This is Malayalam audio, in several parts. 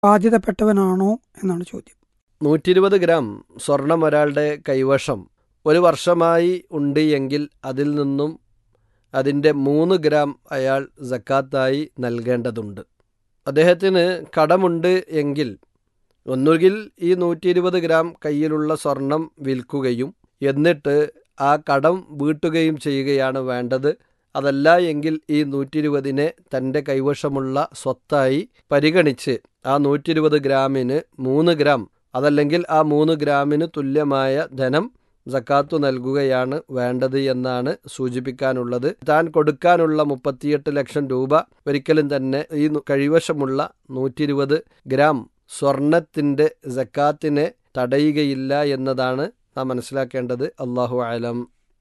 ബാധ്യതപ്പെട്ടവനാണോ എന്നാണ് ചോദ്യം നൂറ്റി ഇരുപത് ഗ്രാം സ്വർണം ഒരാളുടെ കൈവശം ഒരു വർഷമായി ഉണ്ട് എങ്കിൽ അതിൽ നിന്നും അതിൻ്റെ മൂന്ന് ഗ്രാം അയാൾ സക്കാത്തായി നൽകേണ്ടതുണ്ട് അദ്ദേഹത്തിന് കടമുണ്ട് എങ്കിൽ ഒന്നുകിൽ ഈ നൂറ്റി ഇരുപത് ഗ്രാം കയ്യിലുള്ള സ്വർണം വിൽക്കുകയും എന്നിട്ട് ആ കടം വീട്ടുകയും ചെയ്യുകയാണ് വേണ്ടത് അതല്ല എങ്കിൽ ഈ നൂറ്റി ഇരുപതിനെ തൻ്റെ കൈവശമുള്ള സ്വത്തായി പരിഗണിച്ച് ആ നൂറ്റി ഇരുപത് ഗ്രാമിന് മൂന്ന് ഗ്രാം അതല്ലെങ്കിൽ ആ മൂന്ന് ഗ്രാമിന് തുല്യമായ ധനം സക്കാത്തു നൽകുകയാണ് വേണ്ടത് എന്നാണ് സൂചിപ്പിക്കാനുള്ളത് താൻ കൊടുക്കാനുള്ള മുപ്പത്തിയെട്ട് ലക്ഷം രൂപ ഒരിക്കലും തന്നെ ഈ കൈവശമുള്ള നൂറ്റി ഇരുപത് ഗ്രാം സ്വർണത്തിൻ്റെ സക്കാത്തിനെ തടയുകയില്ല എന്നതാണ് നാം മനസ്സിലാക്കേണ്ടത് അള്ളാഹു ആലം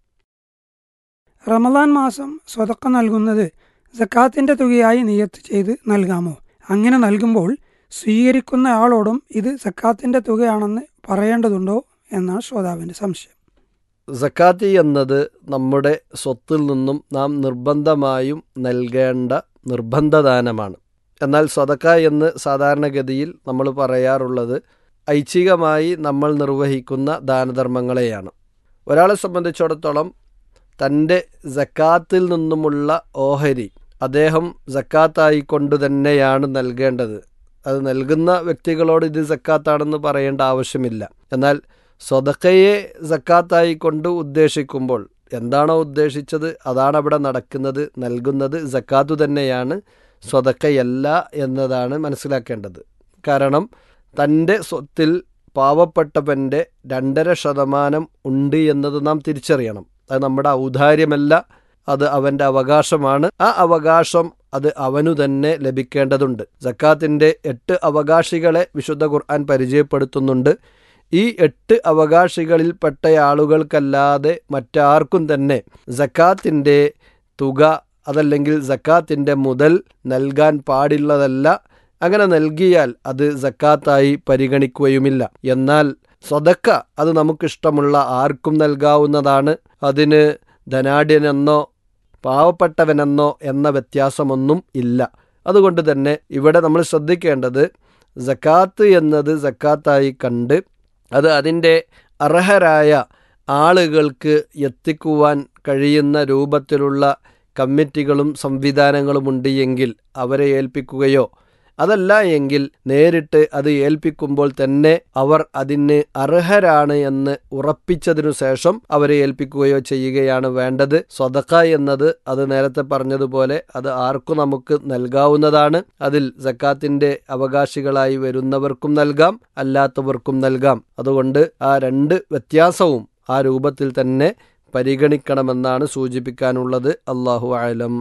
റമദാൻ മാസം സ്വതക്ക നൽകുന്നത് സക്കാത്തിന്റെ തുകയായി നിയത്ത് ചെയ്ത് നൽകാമോ അങ്ങനെ നൽകുമ്പോൾ സ്വീകരിക്കുന്ന ആളോടും ഇത് സക്കാത്തിന്റെ തുകയാണെന്ന് പറയേണ്ടതുണ്ടോ എന്നാണ് ശ്രോതാവിന്റെ സംശയം സക്കാത്തി എന്നത് നമ്മുടെ സ്വത്തിൽ നിന്നും നാം നിർബന്ധമായും നൽകേണ്ട നിർബന്ധദാനമാണ് എന്നാൽ സ്വതക്ക എന്ന് സാധാരണഗതിയിൽ നമ്മൾ പറയാറുള്ളത് ഐച്ഛികമായി നമ്മൾ നിർവഹിക്കുന്ന ദാനധർമ്മങ്ങളെയാണ് ഒരാളെ സംബന്ധിച്ചിടത്തോളം തൻ്റെ സക്കാത്തിൽ നിന്നുമുള്ള ഓഹരി അദ്ദേഹം സക്കാത്തായി കൊണ്ട് തന്നെയാണ് നൽകേണ്ടത് അത് നൽകുന്ന വ്യക്തികളോട് ഇത് സക്കാത്താണെന്ന് പറയേണ്ട ആവശ്യമില്ല എന്നാൽ സ്വതക്കയെ സക്കാത്തായി കൊണ്ട് ഉദ്ദേശിക്കുമ്പോൾ എന്താണോ ഉദ്ദേശിച്ചത് അതാണ് അവിടെ നടക്കുന്നത് നൽകുന്നത് സക്കാത്തു തന്നെയാണ് സ്വതക്കയല്ല എന്നതാണ് മനസ്സിലാക്കേണ്ടത് കാരണം തൻ്റെ സ്വത്തിൽ പാവപ്പെട്ടവൻ്റെ രണ്ടര ശതമാനം ഉണ്ട് എന്നത് നാം തിരിച്ചറിയണം അത് നമ്മുടെ ഔദാര്യമല്ല അത് അവൻ്റെ അവകാശമാണ് ആ അവകാശം അത് അവനു തന്നെ ലഭിക്കേണ്ടതുണ്ട് സക്കാത്തിൻ്റെ എട്ട് അവകാശികളെ വിശുദ്ധ ഖുർആൻ പരിചയപ്പെടുത്തുന്നുണ്ട് ഈ എട്ട് അവകാശികളിൽപ്പെട്ട ആളുകൾക്കല്ലാതെ മറ്റാർക്കും തന്നെ സക്കാത്തിൻ്റെ തുക അതല്ലെങ്കിൽ സക്കാത്തിൻ്റെ മുതൽ നൽകാൻ പാടുള്ളതല്ല അങ്ങനെ നൽകിയാൽ അത് സക്കാത്തായി പരിഗണിക്കുകയുമില്ല എന്നാൽ സ്വതക്ക അത് നമുക്കിഷ്ടമുള്ള ആർക്കും നൽകാവുന്നതാണ് അതിന് ധനാഢ്യനെന്നോ പാവപ്പെട്ടവനെന്നോ എന്ന വ്യത്യാസമൊന്നും ഇല്ല അതുകൊണ്ട് തന്നെ ഇവിടെ നമ്മൾ ശ്രദ്ധിക്കേണ്ടത് സക്കാത്ത് എന്നത് സക്കാത്തായി കണ്ട് അത് അതിൻ്റെ അർഹരായ ആളുകൾക്ക് എത്തിക്കുവാൻ കഴിയുന്ന രൂപത്തിലുള്ള കമ്മിറ്റികളും സംവിധാനങ്ങളും ഉണ്ട് എങ്കിൽ അവരെ ഏൽപ്പിക്കുകയോ അതല്ല എങ്കിൽ നേരിട്ട് അത് ഏൽപ്പിക്കുമ്പോൾ തന്നെ അവർ അതിന് അർഹരാണ് എന്ന് ഉറപ്പിച്ചതിനു ശേഷം അവരെ ഏൽപ്പിക്കുകയോ ചെയ്യുകയാണ് വേണ്ടത് സ്വതക്ക എന്നത് അത് നേരത്തെ പറഞ്ഞതുപോലെ അത് ആർക്കും നമുക്ക് നൽകാവുന്നതാണ് അതിൽ സക്കാത്തിന്റെ അവകാശികളായി വരുന്നവർക്കും നൽകാം അല്ലാത്തവർക്കും നൽകാം അതുകൊണ്ട് ആ രണ്ട് വ്യത്യാസവും ആ രൂപത്തിൽ തന്നെ പരിഗണിക്കണമെന്നാണ് സൂചിപ്പിക്കാനുള്ളത് അള്ളാഹു ആലം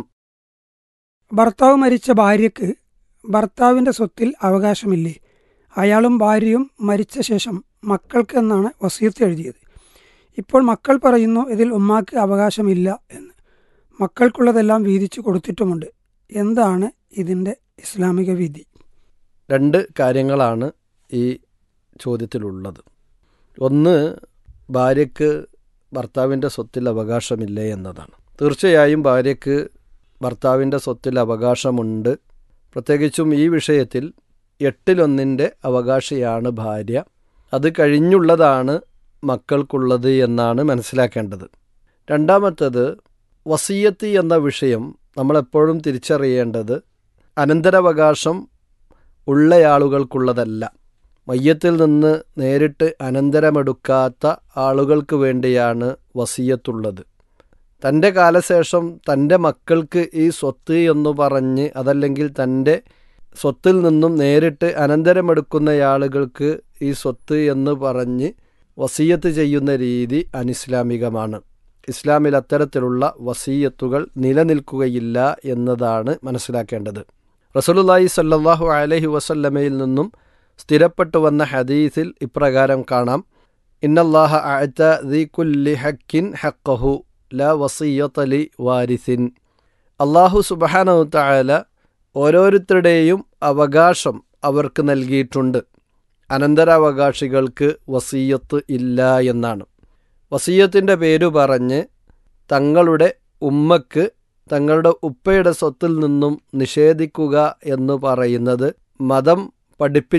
ഭർത്താവ് മരിച്ച ഭാര്യയ്ക്ക് ഭർത്താവിന്റെ സ്വത്തിൽ അവകാശമില്ലേ അയാളും ഭാര്യയും മരിച്ച ശേഷം മക്കൾക്ക് എന്നാണ് വസീത്ത് എഴുതിയത് ഇപ്പോൾ മക്കൾ പറയുന്നു ഇതിൽ ഉമ്മാക്ക് അവകാശമില്ല എന്ന് മക്കൾക്കുള്ളതെല്ലാം വീതിച്ചു കൊടുത്തിട്ടുമുണ്ട് എന്താണ് ഇതിൻ്റെ ഇസ്ലാമിക വിധി രണ്ട് കാര്യങ്ങളാണ് ഈ ചോദ്യത്തിലുള്ളത് ഒന്ന് ഭാര്യയ്ക്ക് ഭർത്താവിൻ്റെ സ്വത്തിൽ അവകാശമില്ലേ എന്നതാണ് തീർച്ചയായും ഭാര്യയ്ക്ക് ഭർത്താവിൻ്റെ സ്വത്തിൽ അവകാശമുണ്ട് പ്രത്യേകിച്ചും ഈ വിഷയത്തിൽ എട്ടിലൊന്നിൻ്റെ അവകാശിയാണ് ഭാര്യ അത് കഴിഞ്ഞുള്ളതാണ് മക്കൾക്കുള്ളത് എന്നാണ് മനസ്സിലാക്കേണ്ടത് രണ്ടാമത്തത് വസീയത്ത് എന്ന വിഷയം നമ്മളെപ്പോഴും തിരിച്ചറിയേണ്ടത് അനന്തരാവകാശം ഉള്ളയാളുകൾക്കുള്ളതല്ല മയ്യത്തിൽ നിന്ന് നേരിട്ട് അനന്തരമെടുക്കാത്ത ആളുകൾക്ക് വേണ്ടിയാണ് വസീയത്തുള്ളത് തൻ്റെ കാലശേഷം തൻ്റെ മക്കൾക്ക് ഈ സ്വത്ത് എന്ന് പറഞ്ഞ് അതല്ലെങ്കിൽ തൻ്റെ സ്വത്തിൽ നിന്നും നേരിട്ട് അനന്തരമെടുക്കുന്ന ആളുകൾക്ക് ഈ സ്വത്ത് എന്ന് പറഞ്ഞ് വസീയത്ത് ചെയ്യുന്ന രീതി അനിസ്ലാമികമാണ് ഇസ്ലാമിൽ അത്തരത്തിലുള്ള വസീയത്തുകൾ നിലനിൽക്കുകയില്ല എന്നതാണ് മനസ്സിലാക്കേണ്ടത് റസൂലുല്ലാഹി സല്ലാഹു അലഹി വസല്ലമയിൽ നിന്നും സ്ഥിരപ്പെട്ടു വന്ന ഹദീസിൽ ഇപ്രകാരം കാണാം ഇന്നല്ലാഹ അഅത്ത ദി കുല്ലി ഹക്കിൻ ഹക്കഹു ല വസീയത്തലി വാരിസിൻ അള്ളാഹു സുബഹാനഹു തആല ഓരോരുത്തരുടെയും അവകാശം അവർക്ക് നൽകിയിട്ടുണ്ട് അനന്തരാവകാശികൾക്ക് വസീയത്ത് ഇല്ല എന്നാണ് വസീയത്തിൻ്റെ പേരു പറഞ്ഞ് തങ്ങളുടെ ഉമ്മക്ക് തങ്ങളുടെ ഉപ്പയുടെ സ്വത്തിൽ നിന്നും നിഷേധിക്കുക എന്ന് പറയുന്നത് മതം പഠിപ്പിച്ചു